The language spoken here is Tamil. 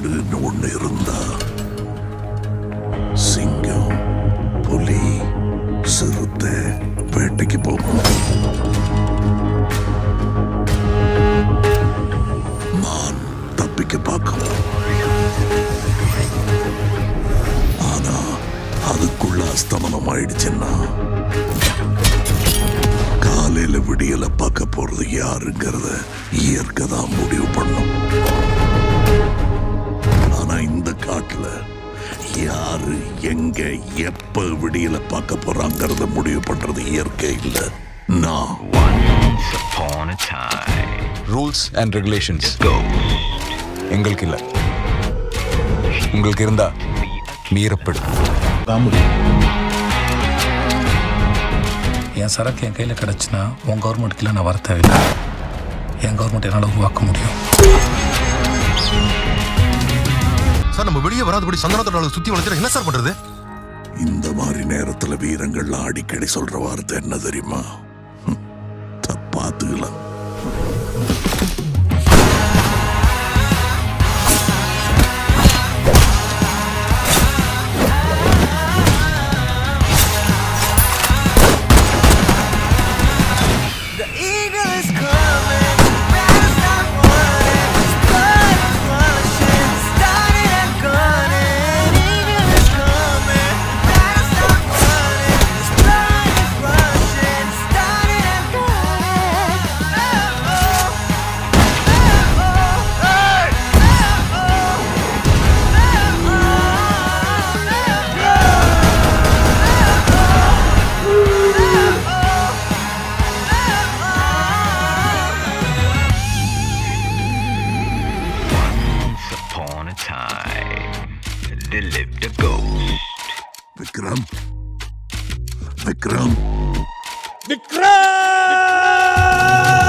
காடுன்னு ஒண்ணு இருந்தா சிங்கம் புலி சிறுத்தை வேட்டைக்கு போகும் மான் தப்பிக்க பார்க்கும் ஆனா அதுக்குள்ள அஸ்தமனம் ஆயிடுச்சுன்னா காலையில விடியல பார்க்க போறது யாருங்கிறத இயற்கை தான் முடிவு பண்ணும் ஆனா இந்த காட்டுல யாரு எங்க எப்ப விடியல பார்க்க போறாங்கிறத முடிவு பண்றது இயற்கை இல்ல நான் Once upon a time, rules and regulations ghost எங்களுக்கு இல்ல உங்களுக்கு இருந்தா மீறப்படும் என் சரக்கு என் கையில் கிடச்சுன்னா உன் கவர்மெண்ட்டுக்குள்ள நான் வர தேவையில்லை என் கவர்மெண்ட் என்னால் உருவாக்க முடியும் சார் நம்ம வெளியே வராதபடி சந்தனத்தோட சுத்தி வளைக்கிற என்ன சார் பண்றது இந்த மாதிரி நேரத்துல வீரங்கள்லாம் அடிக்கடி சொல்ற வார்த்தை என்ன தெரியுமா ஹம், தப்பாத்துக்கலாம் The eagle is coming, better stop running. His blood is rushing, started and gunning. Eagle is coming, better stop running. His blood is rushing, started and gunning. Oh, oh, oh, oh, hey, oh, oh, Once upon a time, there lived a ghost. Vikram Vikram Vikram